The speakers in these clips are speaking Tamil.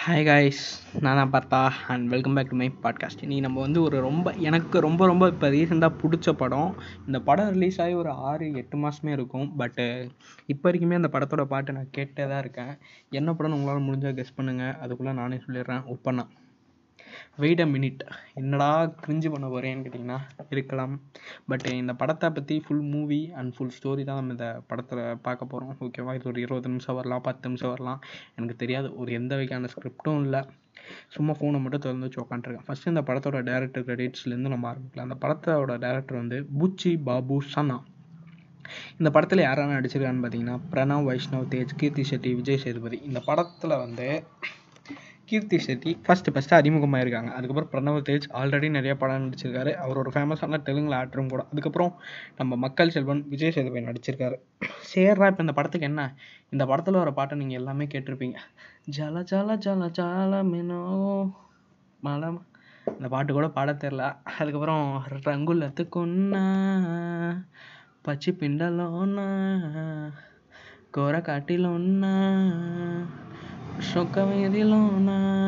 ஹாய் காய்ஸ் நான் தான் பார்த்தா and welcome back to my podcast நீ நம்ம வந்து ஒரு ரொம்ப எனக்கு ரொம்ப ரொம்ப இப்போ ரீசெண்டாக பிடிச்ச படம் இந்த படம் ரிலீஸ் ஆகி ஒரு ஆறு எட்டு மாதமே இருக்கும் பட்டு இப்போ வரைக்குமே அந்த படத்தோட பாட்டு நான் கேட்டே தான் இருக்கேன் என்ன படம்னு உங்களால் முடிஞ்சால் கெஸ் பண்ணுங்கள் அதுக்குள்ளே நானே சொல்லிடுறேன் ஒப்பண்ணா வெயிட் அ மினிட் என்னடா கிரிஞ்சு பண்ண போகிறேன்னு கேட்டிங்கன்னா இருக்கலாம் பட் இந்த படத்தை பற்றி full movie and full story தான் நம்ம இந்த படத்தில் பார்க்க போகிறோம் ஓகேவா இது ஒரு இருபது நிமிஷம் வரலாம் பத்து நிமிஷம் வரலாம் எனக்கு தெரியாது ஒரு எந்த வகையான ஸ்கிரிப்டும் இல்லை சும்மா ஃபோனை மட்டும் திறந்து வச்சு உட்காந்துருக்கேன் ஃபஸ்ட்டு இந்த படத்தோட டேரக்டர் கிரெடிட்ஸ்லேருந்து நம்ம ஆரம்பிக்கலாம் அந்த படத்தோட டேரக்டர் வந்து புச்சி பாபு சனா இந்த படத்தில் யாரெல்லாம் நடிச்சிருக்கான்னு பார்த்தீங்கன்னா பிரணவ் வைஷ்ணவ் தேஜ் கீர்த்தி ஷெட்டி விஜய் சேதுபதி இந்த படத்தில் வந்து கீர்த்தி ஷெட்டி ஃபஸ்ட்டு ஃபஸ்ட்டு அறிமுகமாக இருக்காங்க அதுக்கப்புறம் பிரணவ் தேஜ் ஆல்ரெடி நிறைய படம் நடிச்சிருக்காரு அவர் ஒரு ஃபேமஸான தெலுங்குல ஆக்டரும் கூட அதுக்கப்புறம் நம்ம மக்கள் செல்வன் விஜய் சேதுபதி நடிச்சிருக்காரு சேர்றா இப்போ இந்த படத்துக்கு என்ன இந்த படத்தில் வர பாட்டை நீங்கள் எல்லாமே கேட்டிருப்பீங்க ஜல ஜல ஜல ஜல மினோ மலம் இந்த பாட்டு கூட பாட தெரில அதுக்கப்புறம் రంగులతుకున్నా పచ్చి పిండలోన కూర కాటిలోన சொக்க வீதியிலோன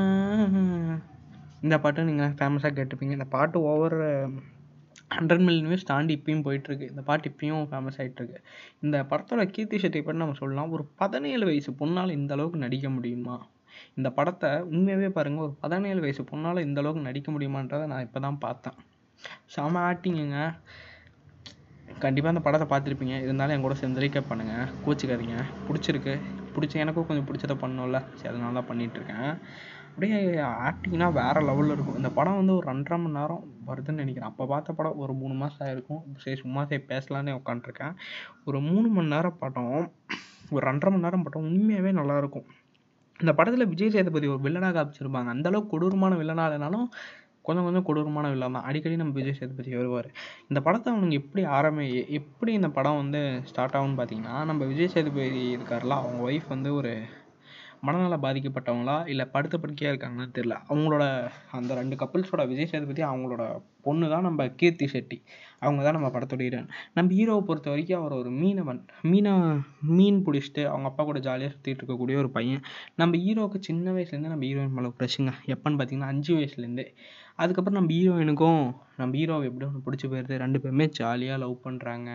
இந்த பாட்டு நீங்கள் ஃபேமஸாக கேட்டிருப்பீங்க இந்த பாட்டு ஓவர் ஹண்ட்ரட் மில்லியன் வியூஸ் தாண்டி இப்பயும் போயிட்டுருக்கு இந்த பாட்டு இப்பயும் ஃபேமஸ் ஆகிட்டுருக்கு இந்த படத்தோட கீர்த்தி ஷெட்டி பற்றி நம்ம சொல்லலாம் ஒரு பதினேழு வயசு பொண்ணால் இந்த அளவுக்கு நடிக்க முடியுமா இந்த படத்தை உண்மையாகவே பாருங்கள் ஒரு பதினேழு வயசு பொண்ணால் இந்த அளவுக்கு நடிக்க முடியுமான்றதை நான் இப்போ தான் பார்த்தேன் செம ஆக்டிங்குங்க கண்டிப்பாக அந்த படத்தை பார்த்துருப்பீங்க இருந்தாலும் என் கூட சேர்ந்து ரீகேப் பண்ணுங்கள் கோச்சிக்காதீங்க பிடிச்சிருக்கு பிடிச்ச எனக்கும் கொஞ்சம் பிடிச்சதை பண்ணோம்ல சரி அதனால தான் பண்ணிகிட்ருக்கேன் அப்படியே ஆக்டிங்னா வேறு லெவலில் இருக்கும் இந்த படம் வந்து ஒரு ரெண்டரை மணி நேரம் வருதுன்னு நினைக்கிறேன் அப்போ பார்த்த படம் ஒரு மூணு மாதம் ஆயிருக்கும் சரி சும்மா சரி பேசலான்னே உட்காண்ட்ருக்கேன் ஒரு மூணு மணி நேரம் படம் ஒரு ரெண்டரை மணி நேரம் படம் உண்மையாகவே நல்லாயிருக்கும் இந்த படத்தில் விஜய் சேதுபதி ஒரு வில்லனாக காமிச்சிருப்பாங்க அந்தளவுக்கு கொடூரமான வில்லனாக இல்லைனாலும் கொஞ்சம் கொஞ்சம் கொடூரமான வில்லன் தான் அடிக்கடி நம்ம விஜய் சேதுபதி வருவார் இந்த படத்தை அவனுங்க எப்படி ஆரம்பி எப்படி இந்த படம் வந்து ஸ்டார்ட் ஆகும்னு பார்த்தீங்கன்னா நம்ம விஜய் சேதுபதி இருக்கார்ல அவங்க ஒய்ஃப் வந்து ஒரு மனநல பாதிக்கப்பட்டவங்களா இல்லை படுத்த படுக்கையாக இருக்காங்கன்னு தெரில அவங்களோட அந்த ரெண்டு கப்புள்ஸோட விஜய் சேதுபதி அவங்களோட பொண்ணு தான் நம்ம கீர்த்தி ஷெட்டி அவங்க தான் நம்ம படத்தோட ஹீரோயின் நம்ம ஹீரோவை பொறுத்த வரைக்கும் அவர் ஒரு மீனவன் மீனை மீன் பிடிச்சிட்டு அவங்க அப்பா கூட ஜாலியாக சுற்றிட்டு இருக்கக்கூடிய ஒரு பையன் நம்ம ஹீரோவுக்கு சின்ன வயசுலேருந்து நம்ம ஹீரோயின் மேலே க்ரஷுங்க எப்போன்னு பார்த்தீங்கன்னா அஞ்சு வயசுலேருந்தே அதுக்கப்புறம் நம்ம ஹீரோயினுக்கும் நம்ம ஹீரோவை எப்படி ஒன்று பிடிச்சி போயிடுது ரெண்டு பேருமே ஜாலியாக லவ் பண்ணுறாங்க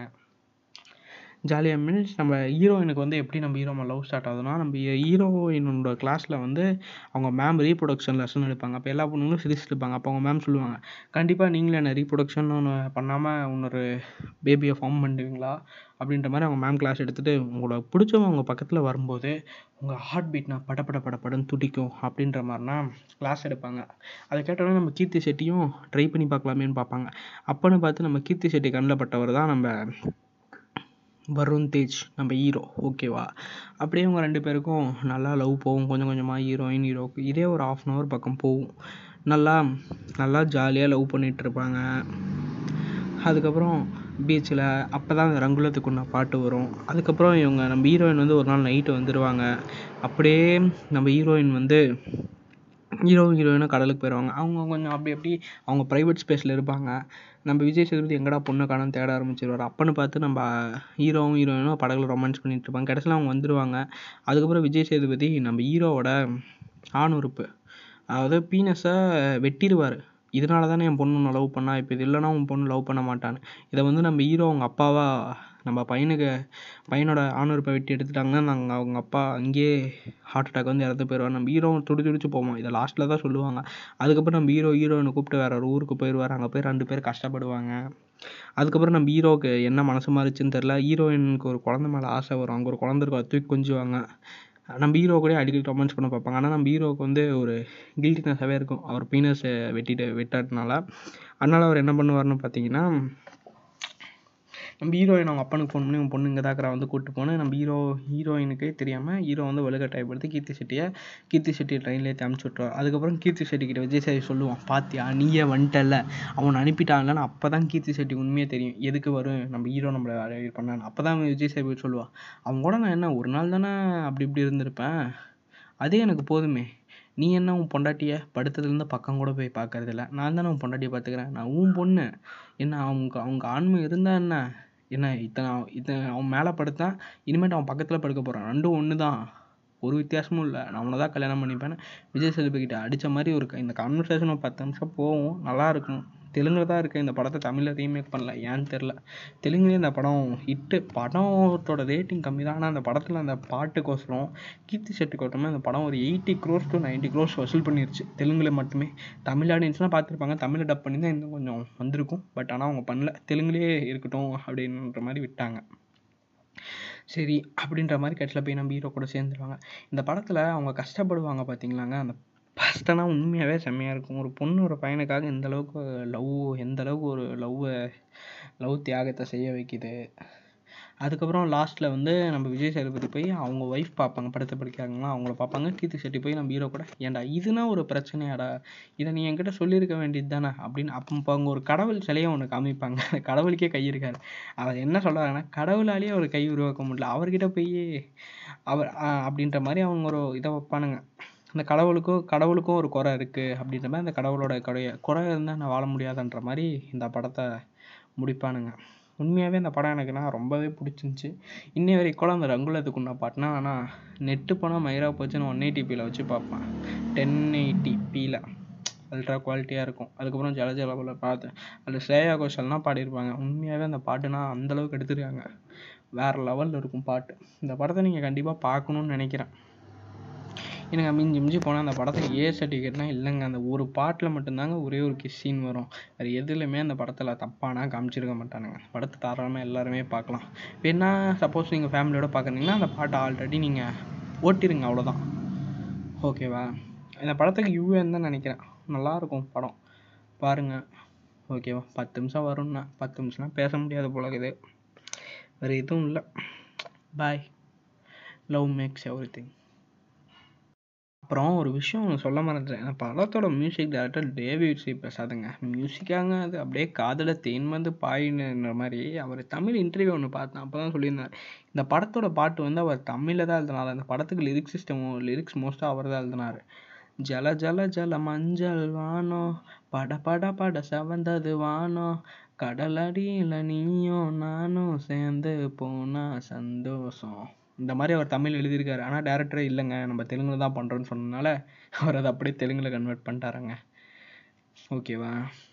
ஜாலியாக மீன்ஸ் நம்ம ஹீரோயினுக்கு வந்து எப்படி நம்ம ஹீரோ லவ் ஸ்டார்ட் ஆகுதுன்னா நம்ம ஹீரோயினோட கிளாஸில் வந்து அவங்க மேம் ரீப்ரொடக்ஷன் லெசன் எடுப்பாங்க அப்போ எல்லா பொண்ணுங்களும் சிரிச்சுட்டு இருப்பாங்க அப்போ அவங்க மேம் சொல்லுவாங்க கண்டிப்பாக நீங்களே என்ன ரீப்ரொடக்ஷன் ஒன்று பண்ணாமல் இன்னொரு பேபியை ஃபார்ம் பண்ணுவீங்களா அப்படின்ற மாதிரி அவங்க மேம் கிளாஸ் எடுத்துகிட்டு உங்களோட பிடிச்சவங்க உங்கள் பக்கத்தில் வரும்போது உங்கள் ஹார்ட் பீட்னா படப்பட படப்படன்னு துடிக்கும் அப்படின்ற மாதிரினா கிளாஸ் எடுப்பாங்க அதை கேட்டோன்னே நம்ம கீர்த்தி ஷெட்டியும் ட்ரை பண்ணி பார்க்கலாமேன்னு பார்ப்பாங்க அப்போன்னு பார்த்து நம்ம கீர்த்தி ஷெட்டி கண்ணில் பட்டவர் தான் நம்ம வருண் தேஜ் நம்ம ஹீரோ ஓகேவா அப்படியே அவங்க ரெண்டு பேருக்கும் நல்லா லவ் போகும் கொஞ்சம் கொஞ்சமாக ஹீரோயின் ஹீரோக்கு இதே ஒரு ஆஃப் அன் ஹவர் பக்கம் போகும் நல்லா நல்லா ஜாலியாக லவ் பண்ணிகிட்டு இருப்பாங்க அதுக்கப்புறம் பீச்சில் அப்போ தான் அந்த ரங்குலத்துக்குள்ள பாட்டு வரும் அதுக்கப்புறம் இவங்க நம்ம ஹீரோயின் வந்து ஒரு நாள் நைட்டு வந்துடுவாங்க அப்படியே நம்ம ஹீரோயின் வந்து ஹீரோ ஹீரோயினும் கடலுக்கு போயிடுவாங்க அவங்க கொஞ்சம் அப்படி அப்படி அவங்க ப்ரைவேட் ஸ்பேஸில் இருப்பாங்க நம்ம விஜய் சேதுபதி எங்கடா பொண்ணை காணும் தேட ஆரம்பிச்சிருவார் அப்போன்னு பார்த்து நம்ம ஹீரோவும் ஹீரோயினும் படகுல ரொமான்ஸ் பண்ணிட்டு இருப்பாங்க கடைசியில் அவங்க வந்துடுவாங்க அதுக்கப்புறம் விஜய் சேதுபதி நம்ம ஹீரோவோட ஆண் உறுப்பு அதாவது பீனஸை வெட்டிடுவார் இதனால தானே என் பொண்ணு லவ் பண்ணா இப்போ இது இல்லைனா உன் பொண்ணு லவ் பண்ண மாட்டான்னு இதை வந்து நம்ம ஹீரோ அவங்க அப்பாவா நம்ம பையனுக்கு பையனோட ஆணுறுப்பை வெட்டி எடுத்துட்டாங்கன்னா நாங்கள் அவங்க அப்பா அங்கேயே ஹார்ட் அட்டாக் வந்து இறந்து போயிடுவார் நம்ம ஹீரோ துடி துடிச்சு போவோம் இதை லாஸ்ட்டில் தான் சொல்லுவாங்க அதுக்கப்புறம் நம்ம ஹீரோ ஹீரோயினை கூப்பிட்டு வேற ஒரு ஊருக்கு போயிடுவார் அங்கே போய் ரெண்டு பேர் கஷ்டப்படுவாங்க அதுக்கப்புறம் நம்ம ஹீரோவுக்கு என்ன மனசு மாறிச்சுன்னு தெரில ஹீரோயினுக்கு ஒரு குழந்த மேலே ஆசை வரும் அங்கே ஒரு குழந்த இருக்கும் தூக்கி கொஞ்சுவாங்க நம்ம ஹீரோ கூட அடிக்கடி ரொமான்ஸ் பண்ண பார்ப்பாங்க ஆனால் நம்ம ஹீரோவுக்கு வந்து ஒரு கில்ட்டினஸாகவே இருக்கும் அவர் பீனஸை வெட்டிட்டு வெட்டாட்டினால அதனால் அவர் என்ன பண்ணுவார்னு பார்த்தீங்கன்னா நம்ம ஹீரோயின் அவங்க அப்பனுக்கு ஃபோன் பண்ணி உன் பொண்ணு இங்கே தாக்கிறா வந்து கூப்பிட்டு போனேன் நம்ம ஹீரோ ஹீரோயினுக்கே தெரியாமல் ஹீரோ வந்து வலுக்கட்டாயப்படுத்தி கீர்த்தி ஷெட்டியை கீர்த்தி ஷெட்டியை ட்ரெயின்லேயே அமுச்சு விட்ருவார் அதுக்கப்புறம் கீர்த்தி ஷெட்டி கிட்ட விஜய் சேதி சொல்லுவான் பாத்தியா நீயே வந்துட்டல அவன் அனுப்பிட்டாங்கன்னு அப்போ தான் கீர்த்தி ஷெட்டி உண்மையே தெரியும் எதுக்கு வரும் நம்ம ஹீரோ நம்மளை இது பண்ணான்னு அப்போ தான் விஜய் சேதி சொல்லுவான் அவங்க கூட நான் என்ன ஒரு நாள் தானே அப்படி இப்படி இருந்திருப்பேன் அதே எனக்கு போதுமே நீ என்ன உன் பொண்டாட்டியை படுத்ததுலேருந்து பக்கம் கூட போய் பார்க்கறதில்ல நான் தானே உன் பொண்டாட்டியை பார்த்துக்கிறேன் நான் உன் பொண்ணு என்ன அவங்க அவங்க ஆண்மை இருந்தால் என்ன என்ன இத்தனை இத்தனை அவன் மேலே படுத்தான் இனிமேட்டு அவன் பக்கத்தில் படுக்க போகிறான் ரெண்டும் ஒன்று தான் ஒரு வித்தியாசமும் இல்லை நான் அவனை தான் கல்யாணம் பண்ணிப்பேன் விஜய் சேதுபதி கிட்ட அடித்த மாதிரி ஒரு க- இந்த கான்வர்சேஷன் ஒரு பத்து நிமிஷம் போகும் நல்லா இருக்கும் தெலுங்குல தான் இருக்குது இந்த படத்தை தமிழில் ரீமேக் பண்ணல ஏன்னு தெரில தெலுங்குலேயே இந்த படம் ஹிட்டு படத்தோட ரேட்டிங் கம்மி தான் ஆனால் அந்த படத்தில் அந்த பாட்டுக்கோசரம் கீர்த்தி செட்டுக்கோட்டமே அந்த படம் ஒரு எயிட்டி க்ரோஸ் டு 90 க்ரோஸ் வசூல் பண்ணிருச்சு தெலுங்குல மட்டுமே தமிழ் ஆடியன்ஸ்லாம் பார்த்துருப்பாங்க தமிழில் டப் பண்ணி தான் இன்னும் கொஞ்சம் வந்திருக்கும் பட் ஆனால் அவங்க பண்ணல தெலுங்குலேயே இருக்கட்டும் அப்படின்ற மாதிரி விட்டாங்க சரி அப்படின்ற மாதிரி கட்சியில் போய் நம்ம ஹீரோ கூட சேர்ந்துருவாங்க இந்த படத்தில் அவங்க கஷ்டப்படுவாங்க பார்த்தீங்களாங்க அந்த ஃபஸ்ட்டனா உண்மையாகவே செம்மையாக இருக்கும் ஒரு பொண்ணு ஒரு பையனுக்காக எந்த அளவுக்கு லவ் எந்த அளவுக்கு ஒரு லவ்வை லவ் தியாகத்தை செய்ய வைக்குது அதுக்கப்புறம் லாஸ்ட்டில் வந்து நம்ம விஜய் சேதுபதி போய் அவங்க ஒய்ஃப் பார்ப்பாங்க படத்தை படிக்கிறாங்களா அவங்கள பார்ப்பாங்க கீர்த்தி செட்டி போய் நம்ம ஹீரோ கூட ஏன்டா இதுனா ஒரு பிரச்சனையாடா இதை நீ என்கிட்ட சொல்லியிருக்க வேண்டியது தானே அப்படின்னு அப்போ இப்போ அவங்க ஒரு கடவுள் சிலையை ஒன்று காமிப்பாங்க அந்த கடவுளுக்கே கை இருக்காது அவர் என்ன சொல்கிறாங்கன்னா கடவுளாலேயே ஒரு கை உருவாக்க முடியல அவர்கிட்ட போய் அவர் ஆ, அப்படின்ற மாதிரி அவங்க ஒரு இதை வைப்பானுங்க அந்த கடவுளுக்கும் கடவுளுக்கும் ஒரு குறை இருக்குது அப்படின்ற மாதிரி அந்த கடவுளோட குறைய குறை இருந்தால் நான் வாழ முடியாதுன்ற மாதிரி இந்த படத்தை முடிப்பானுங்க உண்மையாகவே அந்த படம் எனக்கு நான் ரொம்பவே பிடிச்சிருந்துச்சி இன்னி வரைக்கும் கூட அந்த ரங்குலத்துக்குண்ணா பாட்டுனா ஆனால் நெட்டு படம் மயிரா போச்சுன்னு ஒன் எயிட்டிபியில் வச்சு பார்ப்பேன் டென் எயிட்டிபியில் அல்ட்ரா குவாலிட்டியாக இருக்கும் அதுக்கப்புறம் ஜல ஜலபல பார்த்தேன் அதில் ஸ்ரேயா கோஷல்லாம் பாடியிருப்பாங்க உண்மையாகவே அந்த பாட்டுனா அந்தளவுக்கு எடுத்துருக்காங்க வேறு லெவலில் இருக்கும் பாட்டு இந்த படத்தை நீங்கள் கண்டிப்பாக பார்க்கணுன்னு நினைக்கிறேன் எனக்கு மிஞ்சி மிஞ்சி போனால் அந்த படத்துக்கு ஏ சர்டிஃபிகேட்லாம் இல்லைங்க அந்த ஒரு பாட்டில் மட்டும்தாங்க ஒரே ஒரு கிஸ் சீன் வரும் வேறு எதுலையுமே அந்த படத்தில் தப்பானா காமிச்சிருக்க மாட்டானுங்க படத்தை தாராளமாக எல்லாருமே பார்க்கலாம் வேணா சப்போஸ் நீங்கள் ஃபேமிலியோட பார்க்குறீங்கன்னா அந்த பாட்டை ஆல்ரெடி நீங்கள் ஓட்டிருங்க அவ்வளோதான் ஓகேவா இந்த படத்துக்கு யூஏன்னு தான் நினைக்கிறேன் நல்லா இருக்கும் படம் பாருங்க ஓகேவா பத்து நிமிஷம் வரும்னா பத்து நிமிஷம்லாம் பேச முடியாது போல இருக்குது வேறு எதுவும் இல்லை பாய் லவ் மேக்ஸ் எவ்ரி திங் அப்புறம் ஒரு விஷயம் ஒன்று சொல்ல மறந்துட்டேன் அந்த படத்தோட மியூசிக் டைரக்டர் டேவிட் சி பிரசாதுங்க மியூசிக்காங்க அது அப்படியே காதில் தேன் வந்து பாயின்ற மாதிரி அவர் தமிழ் இன்டர்வியூ ஒன்று பார்த்தேன் அப்போ தான் சொல்லியிருந்தார் இந்த படத்தோட பாட்டு வந்து அவர் தமிழில் தான் எழுதினார் அந்த படத்துக்கு லிரிக்ஸ் சிஸ்டம் லிரிக்ஸ் மோஸ்ட்டாக அவர் தான் எழுதினார் ஜல ஜல ஜல மஞ்சள் வானம் பட பட பட செவந்தது வானம் கடலடியில் நீயும் நானும் சேர்ந்து போனா சந்தோஷம் இந்த மாதிரி அவர் தமிழ் எழுதியிருக்காரு ஆனால் டேரக்டரே இல்லைங்க நம்ம தெலுங்குல தான் பண்ணுறோன்னு சொன்னனால அவர் அதை அப்படியே தெலுங்குல கன்வெர்ட் பண்ணிட்டாருங்க ஓகேவா